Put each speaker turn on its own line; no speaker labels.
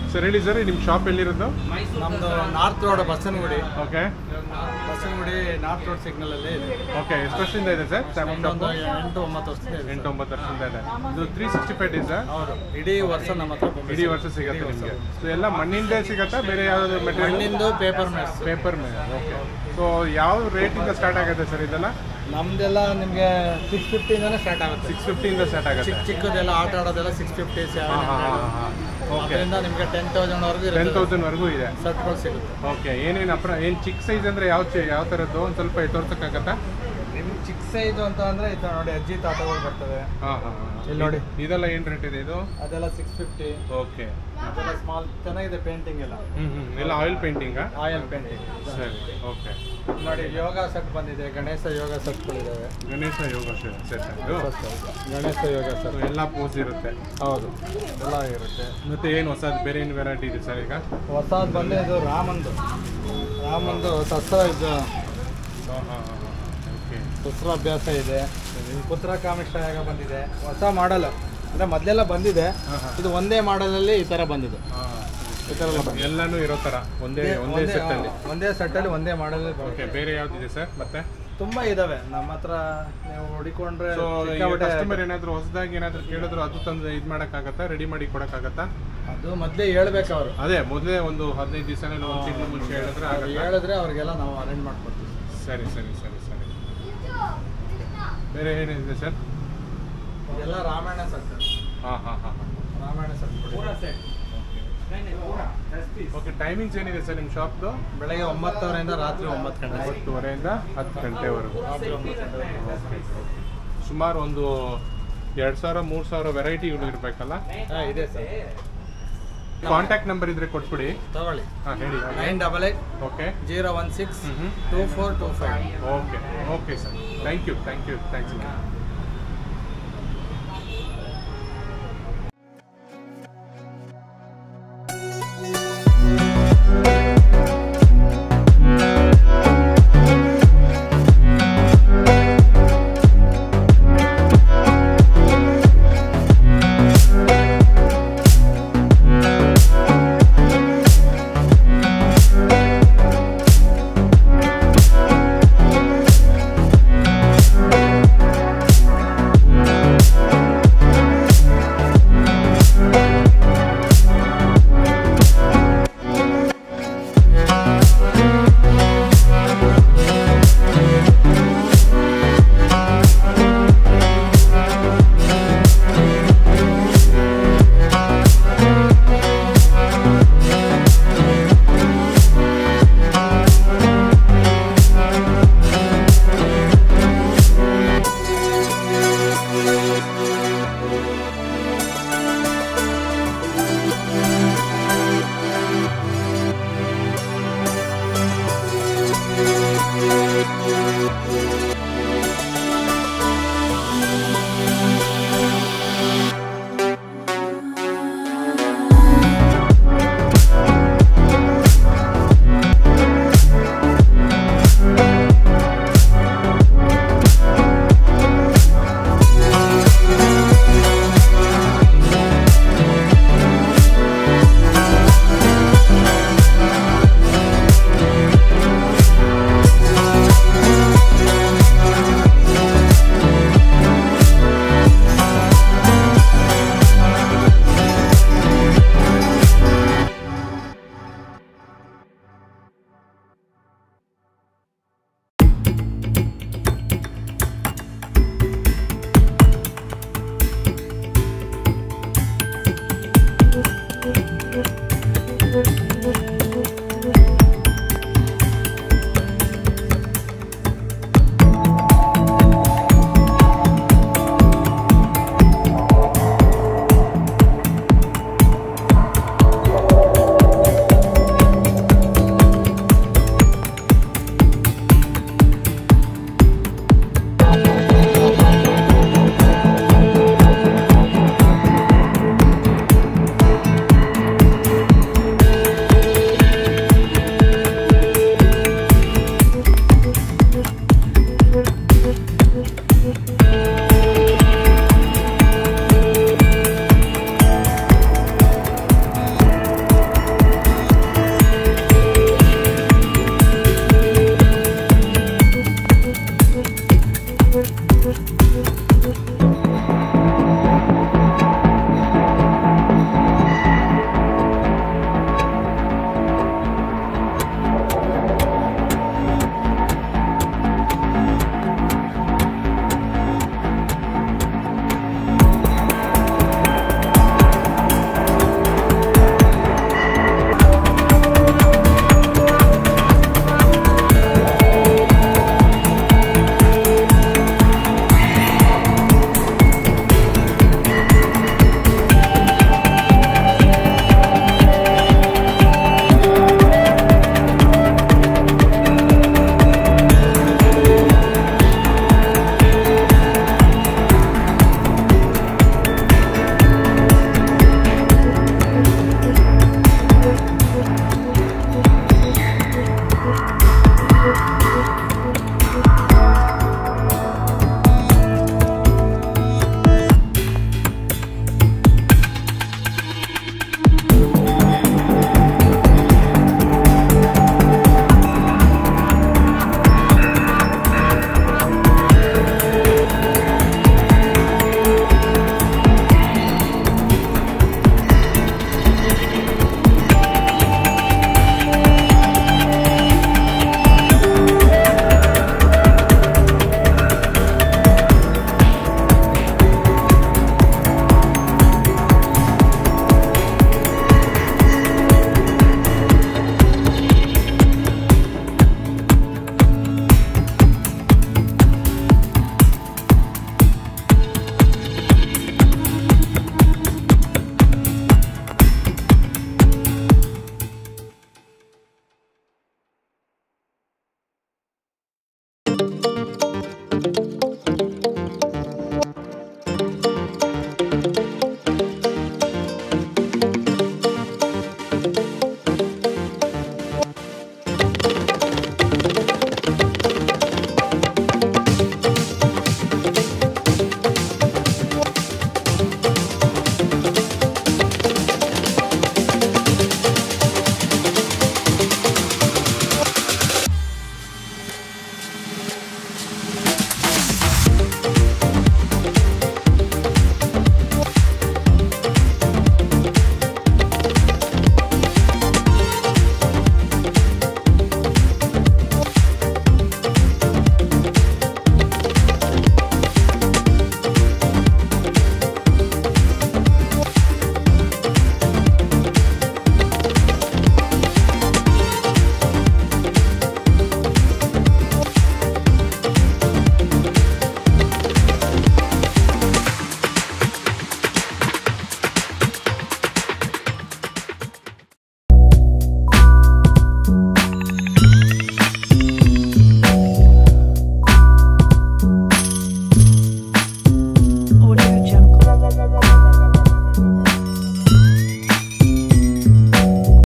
Sir ಹೇಳಿ sir ನಿಮ್ಮ shop ಎಲ್ಲಿರೋದು
ನಮ್ದು north road Basavanagudi
okay
Basavanagudi north road signal ಅಲ್ಲಿ ಇದೆ
ಓಕೆ ಎಷ್ಟು ವರ್ಷದಿಂದ ಇದೆ ಸರ್ ಶಾಪ್
ನಮ್ದೊಂದು ಎಂಟು ಒಂಬತ್ತು ವರ್ಷದಿಂದ ಇದೆ
ಎಂಟು ಒಂಬತ್ತು ವರ್ಷದಿಂದ ಇದೆ ಇದು ತ್ರೀ ಸಿಕ್ಸ್ಟಿ ಫೈವ್ ಡೇಸ್
ಹೌದು ಇಡೀ ವರ್ಷ ನಮ್ಮ ಹತ್ರ ಬೊಂಬೆ
ಇಡೀ ವರ್ಷ ಸಿಗುತ್ತೆ ನಿಮಗೆ ಸೊ ಎಲ್ಲ ಮಣ್ಣಿಂದೇ ಸಿಗತ್ತಾ ಬೇರೆ ಯಾವ್ದಾದ್ರು ಮೆಟೀರಿಯಲ್
ಮಣ್ಣಿಂದು ಪೇಪರ್ ಮ್ಯಾಟ್ಸ್
ಪೇಪರ್ ಮೇಲೆ ಓಕೆ ಸೊ ಯಾವ ರೇಟಿಂದ ಸ್ಟಾರ್ಟ್ ಆಗುತ್ತೆ ಸರ್ ಇದೆಲ್ಲ
ನಮ್ದೆಲ್ಲ ನಿಮಗೆ ಸಿಕ್ಸ್ ಫಿಫ್ಟಿಯಿಂದನೇ ಸ್ಟಾರ್ಟ್ ಆಗುತ್ತೆ
ಸಿಕ್ಸ್ ಫಿಫ್ಟಿಯಿಂದ ಸ್ಟಾರ್ಟ್ ಆಗುತ್ತೆ
ಚಿಕ್ಕ ಚಿಕ್ಕದೆಲ್ಲ ಆಟ ಆಡೋದೆಲ್ಲ ಸಿಕ್ಸ್ ಫಿಫ್ಟಿ
ಹಾಂ ಹಾಂ ಹಾಂ ಹಾಂ ಓಕೆ
ಅದರಿಂದ ನಿಮಗೆ ಟೆನ್ ತೌಸಂಡ್ವರೆಗೂ
ಟೆನ್
ಇರುತ್ತೆ
ತೌಸಂಡ್ವರೆಗೂ ಇದೆ
ಶರ್ಟ್ಗಳು ಸಿಗುತ್ತೆ
ಓಕೆ ಏನೇನು ಅಪ್ರ ಏನು ಚಿಕ್ಕ ಸೈಜ್ ಅಂದರೆ ಯಾವ ಚಿ ಯಾವ ಥರದ್ದು ಒಂದು ಸ್ವಲ್ಪ ತೋರ್ಸೋಕ್ಕಾಗತ್ತಾ
ನಿಮ್ಗೆ ಚಿಕ್ಕ ಸೈಜು ಅಂತ ಅಂದರೆ ಇದು ನೋಡಿ ಅಜ್ಜಿ ತಾತಗಳು ಬರ್ತವೆ
ಹಾಂ ಹಾಂ ಹಾಂ
ಇಲ್ಲಿ ನೋಡಿ.
ಇದೆಲ್ಲ ಏನು ರೇಟ್ ಇದೆ ಇದು
ಅದೆಲ್ಲ ಸಿಕ್ಸ್ ಫಿಫ್ಟಿ
ಓಕೆ
ಅದೆಲ್ಲ ಸ್ಮಾಲ್ ಚೆನ್ನಾಗಿದೆ ಪೇಂಟಿಂಗ್ ಎಲ್ಲ
ಹ್ಞೂ ಹ್ಞೂ ಎಲ್ಲ ಆಯಿಲ್ ಪೇಂಟಿಂಗಾ
ಆಯಲ್ ಪೇಂಟಿಂಗ್
ಸರಿ ಓಕೆ
ನೋಡಿ ಯೋಗ ಸೆಟ್ ಬಂದಿದೆ ಗಣೇಶ ಯೋಗ ಸೆಟ್ಗಳಿದ್ದಾವೆ
ಗಣೇಶ ಯೋಗ ಸೆಟ್ ಇದು
ಗಣೇಶ ಯೋಗ ಸೆಟ್
So, ಎಲ್ಲ ಪೋಸ್ ಇರುತ್ತೆ
ಹೌದು ಎಲ್ಲ ಇರುತ್ತೆ
ಮತ್ತೆ ಏನು ಹೊಸದು ಬೇರೆ ಏನು ವೆರೈಟಿ ಇದೆ ಸರ್ ಈಗ
ಹೊಸದು ಬಂದು ಇದು ರಾಮಂದು ರಾಮಂದು ಶಸ್ತ್ರ ಇದು
ಹಾಂ ಹಾಂ ಹಾಂ ಓಕೆ
ಶಸ್ತ್ರಾಭ್ಯಾಸ ಇದೆ ಪುತ್ರ ಕಾಮಿಷ್ಠಯಾಗ ಬಂದಿದೆ ಹೊಸ ಮಾಡಲ್ ಅಂದರೆ ಮೊದಲೆಲ್ಲ ಬಂದಿದೆ
ಹಾಂ ಹಾಂ
ಇದು ಒಂದೇ ಮಾಡಲಲ್ಲಿ ಈ ಥರ ಬಂದಿದೆ ಈ ಥರ ಎಲ್ಲ ಬಂದಿದೆ
ಎಲ್ಲಾನು ಇರೋ ಥರ ಒಂದೇ ಒಂದೇ ಸೆಟ್ಟಲ್ಲಿ
ಹಾ, ಒಂದೇ ಸೆಟ್ಟಲ್ಲಿ ಒಂದೇ ಮಾಡಲ್
ಓಕೆ ಬೇರೆ ಯಾವ್ದಿದೆ ಸರ್ ಮತ್ತೆ
ತುಂಬಾ ಇದಾವೆ ನಮ್ಮ ಹತ್ರ ನೀವು ಹುಡಿಕೊಂಡ್ರೆ
ಸೊ
ಸಿಕ್ಕಾಪಟ್ಟೆ
ಕಸ್ಟಮರ್ ಏನಾದ್ರು ಹೊಸದಾಗಿ ಏನಾದ್ರು ಕೇಳಿದ್ರು ಅದು ತಂದು ಇದು ಮಾಡೋಕ್ಕಾಗತ್ತಾ ರೆಡಿ ಮಾಡಿ ಕೊಡೋಕ್ಕಾಗತ್ತಾ
ಅದು ಮೊದಲೇ ಹೇಳ್ಬೇಕು ಅವರು
ಅದೇ ಮೊದಲೇ ಒಂದು ಹದಿನೈದು ದಿವಸನೇ ಒಂದು ತಿಂಗಳು ಮುಂಚೆ ಹೇಳಿದ್ರೆ ಆಗಲ್ಲ
ಹೇಳಿದ್ರೆ ಅವ್ರಿಗೆಲ್ಲ ನಾವು ಅರೇಂಜ್ ಮಾಡ್ಕೊಡ್ತೀವಿ
ಸರಿ ಸರಿ ಸರಿ ಸರಿ ಬೇರೆ ಏನಿದೆ ಸರ್
ಇದೆಲ್ಲ ರಾಮಾಯಣ ಸೆಟ್
ಹಾಂ ಹಾಂ ಹಾಂ ಹಾಂ
ರಾಮಾಯಣ ಸೆಟ್
ಓಕೆ ಟೈಮಿಂಗ್ಸ್ ಏನಿದೆ ಸರ್ ನಿಮ್ಮ ಶಾಪ್ದು
ಬೆಳಗ್ಗೆ ಒಂಬತ್ತುವರೆಯಿಂದ ರಾತ್ರಿ ಒಂಬತ್ತು ಗಂಟೆ
ಒಂಬತ್ತುವರೆಯಿಂದ ಹತ್ತು ಗಂಟೆವರೆಗೂ
ರಾತ್ರಿ ಒಂಬತ್ತು ಗಂಟೆ
ಸುಮಾರು ಒಂದು ಎರಡು ಸಾವಿರ ಮೂರು ಸಾವಿರ ವೆರೈಟಿಗಳು ಇರಬೇಕಲ್ಲ
ಹಾಂ ಇದೆ ಸರ್
ಕಾಂಟ್ಯಾಕ್ಟ್ ನಂಬರ್ ಇದ್ರೆ ಕೊಟ್ಬಿಡಿ
ತಗೊಳ್ಳಿ
ಹಾಂ ಹೇಳಿ
nine double eight
okay
zero one six
ಹ್ಞೂ
two four two five
okay okay sir thank you thank you thanks